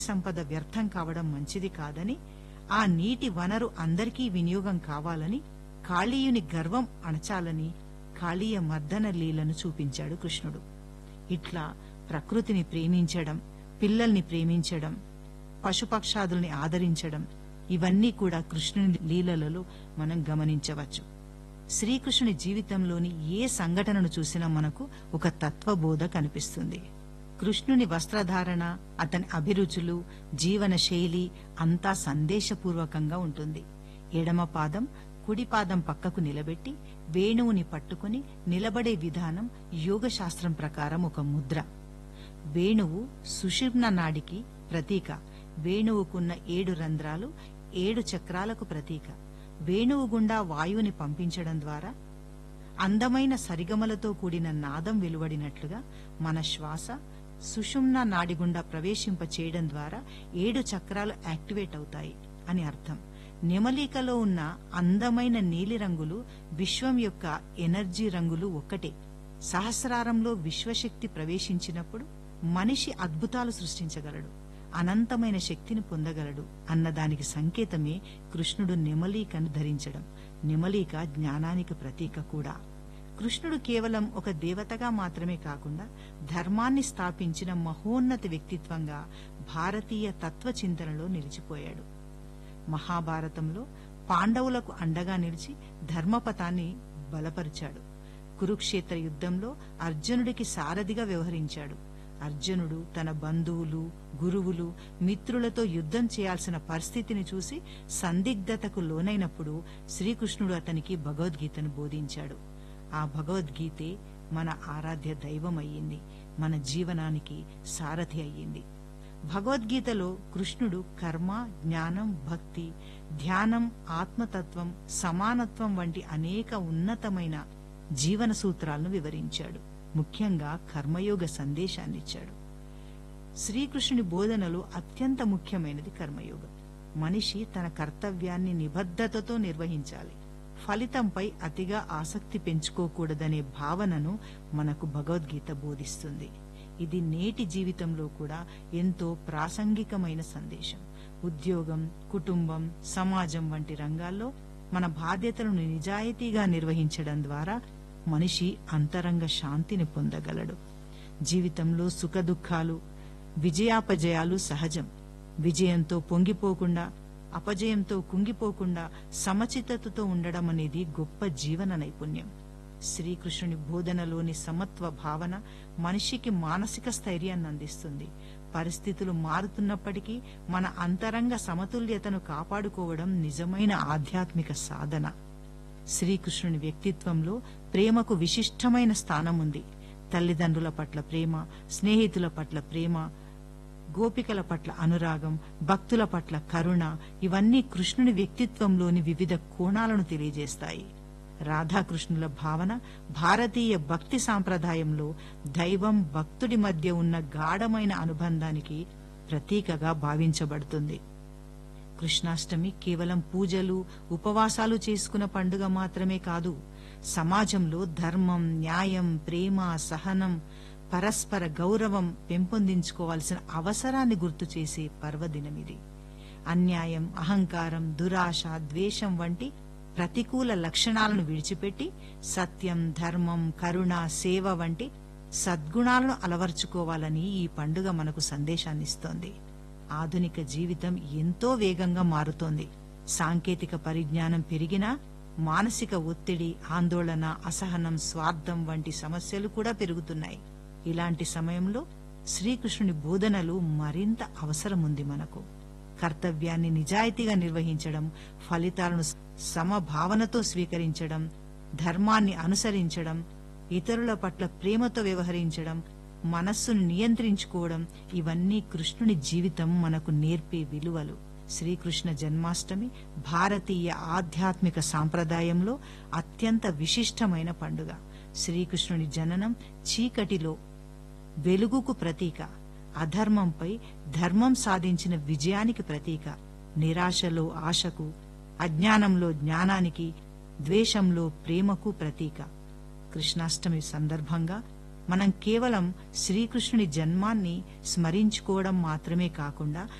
సంపద వ్యర్థం కావడం మంచిది కాదని ఆ నీటి వనరు అందరికీ వినియోగం కావాలని కాళీయుని గర్వం అణచాలని కాళీయ మర్దన లీలను చూపించాడు కృష్ణుడు ఇట్లా ప్రకృతిని ప్రేమించడం పిల్లల్ని ప్రేమించడం పశుపక్షాదుల్ని ఆదరించడం ఇవన్నీ కూడా కృష్ణుని లీలలలో మనం గమనించవచ్చు శ్రీకృష్ణుని జీవితంలోని ఏ సంఘటనను చూసినా మనకు ఒక తత్వబోధ కనిపిస్తుంది కృష్ణుని వస్త్రధారణ అతని అభిరుచులు జీవన శైలి అంతా సందేశపూర్వకంగా ఉంటుంది ఎడమ పాదం కుడి పాదం పక్కకు నిలబెట్టి వేణువుని పట్టుకుని నిలబడే విధానం యోగశాస్త్రం ప్రకారం ఒక ముద్ర వేణువు సుషుమ్న నాడికి ప్రతీక వేణువుకున్న ఏడు రంధ్రాలు ఏడు చక్రాలకు ప్రతీక వేణువు గుండా వాయువుని పంపించడం ద్వారా అందమైన సరిగమలతో కూడిన నాదం వెలువడినట్లుగా మన శ్వాస సుషుమ్న నాడి గుండా ప్రవేశింప చేయడం ద్వారా ఏడు చక్రాలు యాక్టివేట్ అవుతాయి అని అర్థం నెమలికలో ఉన్న అందమైన నీలి రంగులు విశ్వం యొక్క ఎనర్జీ రంగులు ఒక్కటే సహస్రారంలో విశ్వశక్తి ప్రవేశించినప్పుడు మనిషి అద్భుతాలు సృష్టించగలడు అనంతమైన శక్తిని పొందగలడు అన్నదానికి సంకేతమే కృష్ణుడు నెమలీకను ధరించడం నెమలీక జ్ఞానానికి ప్రతీక కూడా కృష్ణుడు కేవలం ఒక దేవతగా మాత్రమే కాకుండా ధర్మాన్ని స్థాపించిన మహోన్నత వ్యక్తిత్వంగా భారతీయ తత్వచింతనలో నిలిచిపోయాడు మహాభారతంలో పాండవులకు అండగా నిలిచి ధర్మపథాన్ని బలపరిచాడు కురుక్షేత్ర యుద్ధంలో అర్జునుడికి సారథిగా వ్యవహరించాడు అర్జునుడు తన బంధువులు గురువులు మిత్రులతో యుద్ధం చేయాల్సిన పరిస్థితిని చూసి సందిగ్ధతకు లోనైనప్పుడు శ్రీకృష్ణుడు అతనికి భగవద్గీతను బోధించాడు ఆ భగవద్గీతే మన ఆరాధ్య దైవం అయ్యింది మన జీవనానికి సారథి అయ్యింది భగవద్గీతలో కృష్ణుడు కర్మ జ్ఞానం భక్తి ధ్యానం ఆత్మతత్వం సమానత్వం వంటి అనేక ఉన్నతమైన జీవన సూత్రాలను వివరించాడు ముఖ్యంగా కర్మయోగ సందేశాన్నిచ్చాడు శ్రీకృష్ణుని బోధనలో అత్యంత ముఖ్యమైనది కర్మయోగం మనిషి తన కర్తవ్యాన్ని నిబద్ధతతో నిర్వహించాలి ఫలితంపై అతిగా ఆసక్తి పెంచుకోకూడదనే భావనను మనకు భగవద్గీత బోధిస్తుంది ఇది నేటి జీవితంలో కూడా ఎంతో ప్రాసంగికమైన సందేశం ఉద్యోగం కుటుంబం సమాజం వంటి రంగాల్లో మన బాధ్యతలను నిజాయితీగా నిర్వహించడం ద్వారా మనిషి అంతరంగ శాంతిని పొందగలడు జీవితంలో సుఖదుఖాలు విజయాపజయాలు సహజం విజయంతో పొంగిపోకుండా అపజయంతో కుంగిపోకుండా సమచితతతో ఉండడం అనేది గొప్ప జీవన నైపుణ్యం శ్రీకృష్ణుని బోధనలోని సమత్వ భావన మనిషికి మానసిక స్థైర్యాన్ని అందిస్తుంది పరిస్థితులు మారుతున్నప్పటికీ మన అంతరంగ సమతుల్యతను కాపాడుకోవడం నిజమైన ఆధ్యాత్మిక సాధన శ్రీకృష్ణుని వ్యక్తిత్వంలో ప్రేమకు విశిష్టమైన స్థానం ఉంది తల్లిదండ్రుల పట్ల ప్రేమ స్నేహితుల పట్ల ప్రేమ గోపికల పట్ల అనురాగం భక్తుల పట్ల కరుణ ఇవన్నీ కృష్ణుని వ్యక్తిత్వంలోని వివిధ కోణాలను తెలియజేస్తాయి రాధాకృష్ణుల భావన భారతీయ భక్తి సాంప్రదాయంలో దైవం భక్తుడి మధ్య ఉన్న గాఢమైన అనుబంధానికి ప్రతీకగా భావించబడుతుంది కృష్ణాష్టమి కేవలం పూజలు ఉపవాసాలు చేసుకున్న పండుగ మాత్రమే కాదు సమాజంలో ధర్మం న్యాయం ప్రేమ సహనం పరస్పర గౌరవం పెంపొందించుకోవాల్సిన అవసరాన్ని గుర్తు చేసే పర్వదినమిది అన్యాయం అహంకారం దురాశ ద్వేషం వంటి ప్రతికూల లక్షణాలను విడిచిపెట్టి సత్యం ధర్మం కరుణ సేవ వంటి సద్గుణాలను అలవర్చుకోవాలని ఈ పండుగ మనకు సందేశాన్నిస్తోంది ఆధునిక జీవితం ఎంతో వేగంగా మారుతోంది సాంకేతిక పరిజ్ఞానం పెరిగినా మానసిక ఒత్తిడి ఆందోళన అసహనం స్వార్థం వంటి సమస్యలు కూడా పెరుగుతున్నాయి ఇలాంటి సమయంలో శ్రీకృష్ణుని బోధనలు మరింత అవసరముంది మనకు కర్తవ్యాన్ని నిజాయితీగా నిర్వహించడం ఫలితాలను సమభావనతో స్వీకరించడం ధర్మాన్ని అనుసరించడం ఇతరుల పట్ల ప్రేమతో వ్యవహరించడం మనస్సును నియంత్రించుకోవడం ఇవన్నీ కృష్ణుని జీవితం మనకు నేర్పే విలువలు శ్రీకృష్ణ జన్మాష్టమి భారతీయ ఆధ్యాత్మిక సాంప్రదాయంలో అత్యంత విశిష్టమైన పండుగ శ్రీకృష్ణుని జననం చీకటిలో వెలుగుకు ప్రతీక అధర్మంపై ధర్మం సాధించిన విజయానికి ప్రతీక నిరాశలో ఆశకు అజ్ఞానంలో జ్ఞానానికి ద్వేషంలో ప్రేమకు ప్రతీక కృష్ణాష్టమి సందర్భంగా మనం కేవలం శ్రీకృష్ణుని జన్మాన్ని స్మరించుకోవడం మాత్రమే కాకుండా